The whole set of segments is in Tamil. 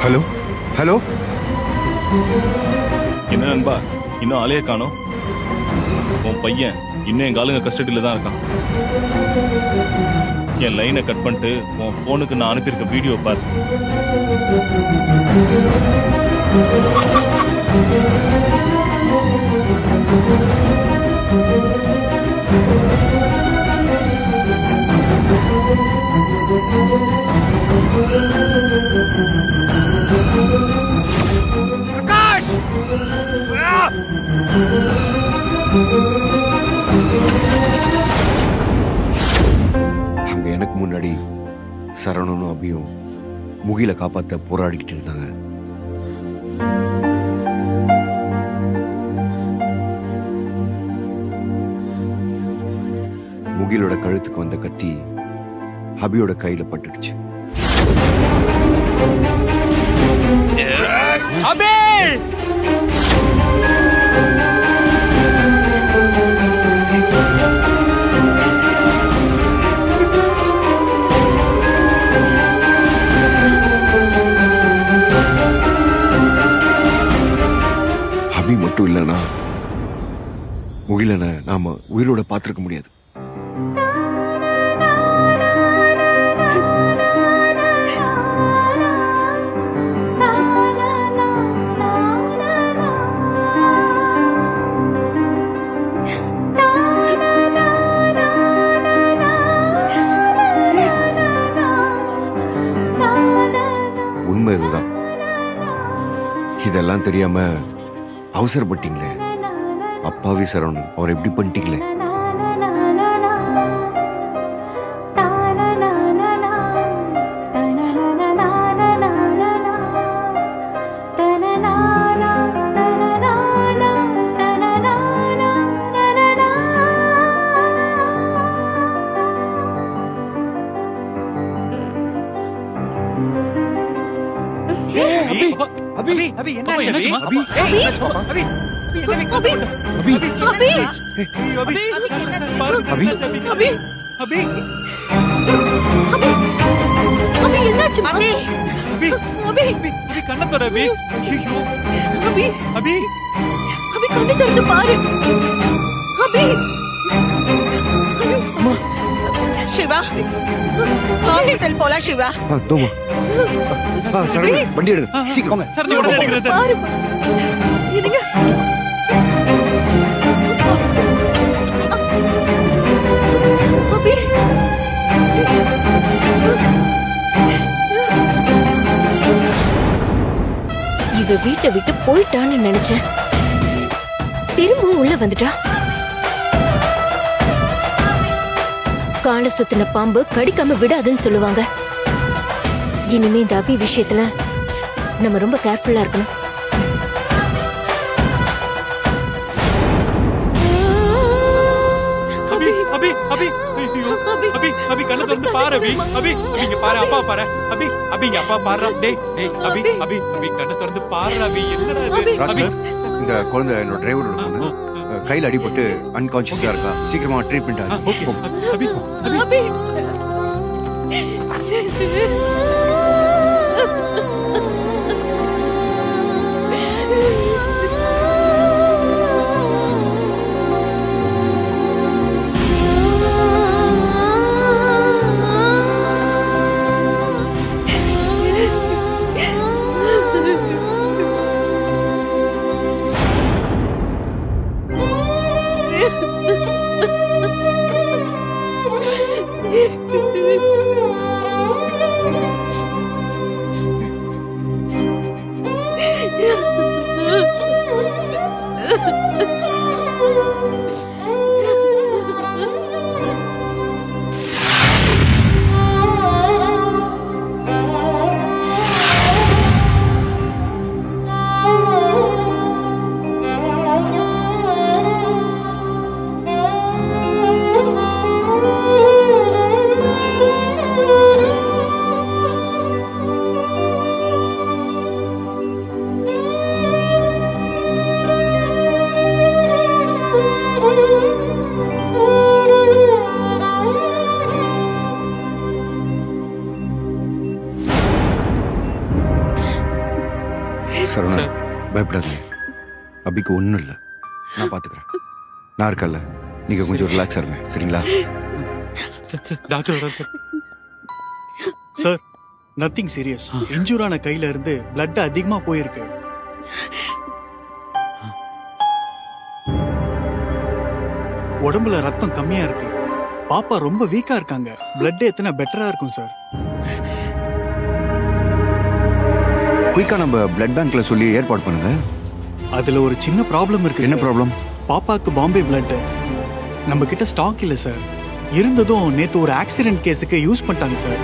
ஹலோ ஹலோ என்ன நண்பா இன்னும் ஆளையே காணோம் உன் பையன் இன்னும் எங்க ஆளுங்க கஸ்டடியில தான் இருக்கான் என் லைனை கட் பண்ணிட்டு உன் போனுக்கு நான் அனுப்பியிருக்க வீடியோ பார் அங்க எனக்கு முன்னாடி சரவணனும் அபியும் முகில காப்பாத்த போராடிக்கிட்டு இருந்தாங்க முகிலோட கழுத்துக்கு வந்த கத்தி அபியோட கையில பட்டுடுச்சு அபே அபி மட்டும் இல்லைன்னா முகிலனை நாம உயிரோட பார்த்திருக்க முடியாது உண்மை இதுதான் இதெல்லாம் தெரியாம அவசரப்பட்டீங்களே அப்பாவி சரவணன் அவர் எப்படி பண்ணிட்டீங்களே அபி அபி என்ன ஆச்சு அபி அபி, ஏய், அபி அபி அபி அபி அபி அபி அபி அபி அபி அபி என்னாச்சு அபி அபி அபி அபி அபி கண்ணத்தோட அபி ஐயோ அபி அபி அபி கண்ணு திறந்து பாரு அபி சிவா ஹாஸ்பிட்டல் போலாம் சிவா ஆ, தோமா ஆ, சரவணன் வண்டி எடுங்க சீக்கிரம் வாங்க சார் உடனே எடுக்கிறேன் சார் பாரு இருங்க அபி இவ வீட்டை விட்டு போயிட்டான்னு நினைச்சேன் திரும்பவும் உள்ள வந்துட்டா காலை சுத்தின பாம்பு கடிக்காம விடாதுன்னு சொல்லுவாங்க இனிமே இந்த அபி விஷயத்துல நம்ம ரொம்ப கேர்ஃபுல்லா இருக்கணும் அபி அபி அபி ஐயோ அபி. அபி அபி கண்ணு திறந்து பாரு அபி அபி இங்க பாரு அப்பா பாரு அபி அபி இங்க அப்பா பாரு டேய் டேய் அபி அபி அபி கண்ணு திறந்து பாரு அபி என்னடா இது ராஜ் அபி சார் இந்த குழந்தை என்னோட டிரைவரோட பொண்ணு அஹ், கையில அடிபட்டு அன்கான்சியஸா இருக்கா சீக்கிரமா ட்ரீட்மெண்ட் ஆ, ஆகும் ஓகே சார் அபி அபி ஆ சரவணா சார். பயப்படாதீங்க அபிக்கு ஒன்றும் இல்லை நான் பார்த்துக்கிறேன் நான் இருக்கல்ல நீங்க கொஞ்சம் ரிலாக்ஸாக இருங்க சரிங்களா சார், சார், டாக்டர் வரேன் sir sir nothing serious injure ஆன கையில இருந்து பிளட் அதிகமா போயிருக்கு உடம்புல ரத்தம் கம்மியா இருக்கு பாப்பா ரொம்ப வீக்கா இருக்காங்க பிளட் எத்தனை பெட்டரா இருக்கும் சார் குயிக்காக நம்ம பிளட் பேங்க்ல சொல்லி ஏற்பாடு பண்ணுங்க அதுல ஒரு சின்ன ப்ராப்ளம் இருக்கு என்ன சார். ப்ராப்ளம் பாப்பாக்கு பாம்பே பிளட் நம்ம கிட்ட ஸ்டாக் இல்ல சார் இருந்ததும் நேத்து ஒரு ஆக்சிடென்ட் கேஸுக்கு யூஸ் பண்ணிட்டாங்க சார்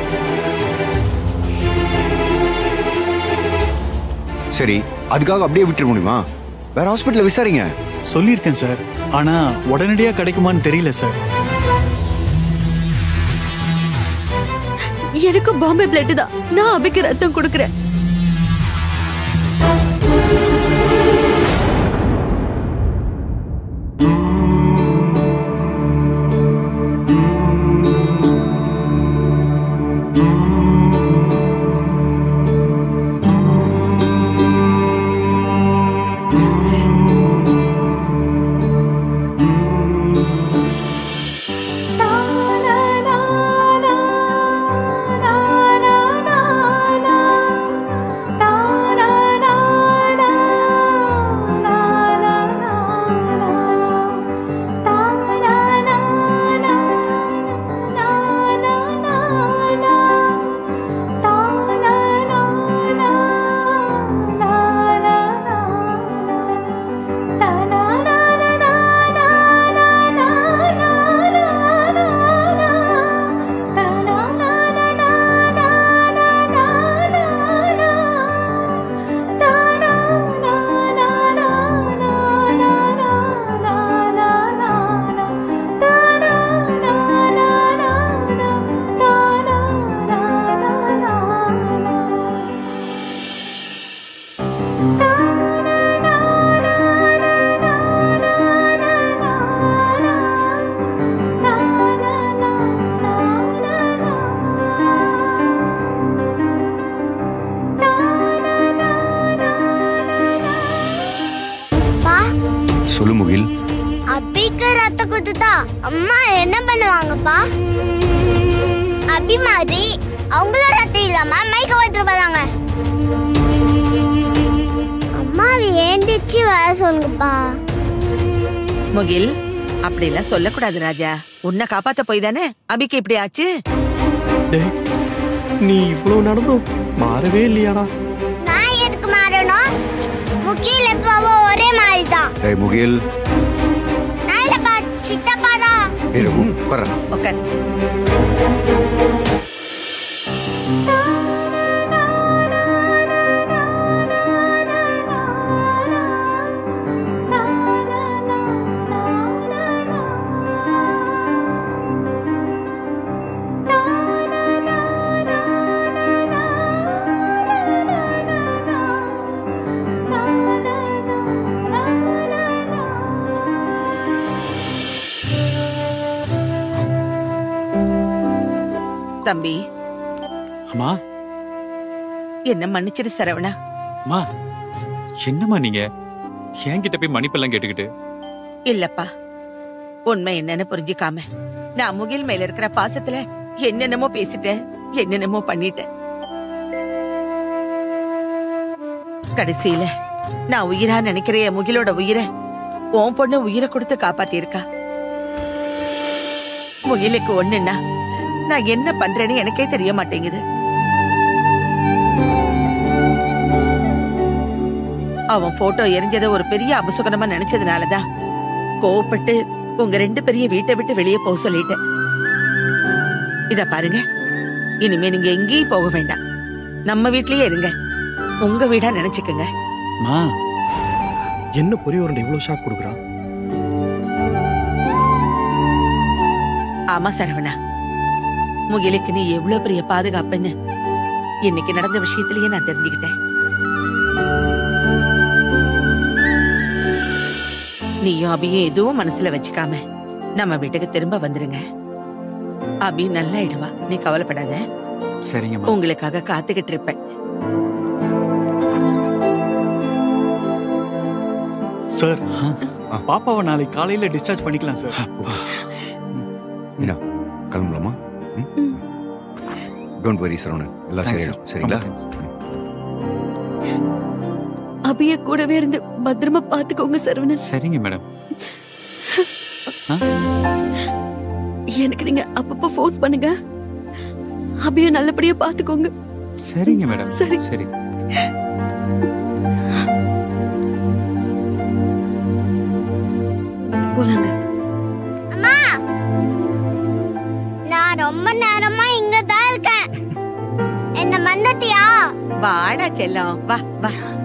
சரி அதுக்காக அப்படியே விட்டுற முடியுமா வேற ஹாஸ்பிட்டல்ல விசாரிங்க சொல்லியிருக்கேன் சார் ஆனா உடனடியா கிடைக்குமான்னு தெரியல சார் எனக்கு பாம்பே பிளட் தான் நான் அபிக்கு ரத்தம் கொடுக்கறேன் பா சொல்லு முகில் அபிக்கு ரத்தம் கொடுத்தா அம்மா என்ன பண்ணுவாங்கப்பா அபி மாதிரி அவங்களும் ரத்தம் இல்லாம மைக்க வைத்துட்டு வராங்க அம்மாவை ஏந்திச்சு வர சொல்லுங்கப்பா முகில் அப்படிலாம் சொல்லக்கூடாது ராஜா உன்னை காப்பாத்த போய் தானே அபிக்கு இப்படி ஆச்சு டேய் நீ இவ்வளவு நடந்தும் மாறவே இல்லையாடா நான் எதுக்கு மாறணும் முக்கியில் எப்பவும் ஒரே மாதிரி தான் டேய் முகில் நான் இல்லப்பா சித்தப்பா தான் டேய் ரகு உட்கார்றா ஓகே தம்பி அம்மா என்ன மன்னிச்சிரு சரவணா அம்மா என்னம்மா நீங்க என்கிட்ட போய் மன்னிப்பெல்லாம் கேட்டுக்கிட்டு இல்லப்பா உண்மை என்னன்னு புரிஞ்சுக்காம நான் முகில் மேல இருக்கிற பாசத்துல என்னென்னமோ பேசிட்டேன் என்னென்னமோ பண்ணிட்டேன் கடைசியில நான் உயிரா நினைக்கிற என் முகிலோட உயிரை உன் பொண்ணு உயிரை கொடுத்து காப்பாத்திருக்கா முகிலுக்கு ஒண்ணுன்னா நான் என்ன பண்றேன்னு எனக்கே தெரிய மாட்டேங்குது அவன் போட்டோ எரிஞ்சத ஒரு பெரிய அபசுகனமா நினைச்சதுனாலதான் கோவப்பட்டு உங்க ரெண்டு பெரிய வீட்டை விட்டு வெளியே போக சொல்லிட்டேன் இத பாருங்க இனிமே நீங்க எங்கேயும் போக வேண்டாம் நம்ம வீட்லயே இருங்க உங்க வீடா நினைச்சுக்கங்க மா என்ன பொரிய உருண்டை இவ்வளவு ஷாக் கொடுக்குறான் ஆமா சரவணா முகிலுக்கு நீ எவ்வளவு பெரிய பாதுகாப்புன்னு இன்னைக்கு நடந்த விஷயத்திலேயே நான் தெரிஞ்சுக்கிட்டேன் நீயும் அபியும் எதுவும் மனசுல வச்சுக்காம நம்ம வீட்டுக்கு திரும்ப வந்துருங்க அபி நல்லா இடுவா நீ கவலைப்படாத சரிங்கம்மா உங்களுக்காக காத்துக்கிட்டு இருப்பேன் சார் பாப்பாவை நாளைக்கு காலையில டிஸ்சார்ஜ் பண்ணிக்கலாம் சார் மீனா கிளம்பலாமா டோன்ட் வரி சரவணன் எல்லாம் Thanks, சரியாயிடும் sir. சரிங்களா ரொம்ப thanks. அபிய கூடவே இருந்து பத்திரமா பாத்துக்கோங்க சரவணன் சரிங்க மேடம் எனக்கு நீங்க அப்பப்போ ஃபோன் பண்ணுங்க அபிய நல்லபடியா பாத்துக்கோங்க சரிங்க மேடம் சரி. சரி போலாங்க அம்மா நான் ரொம்ப நேரமா இங்க தான் இருக்கேன் என்ன மந்தத்தியா வாடா செல்லம் வா வா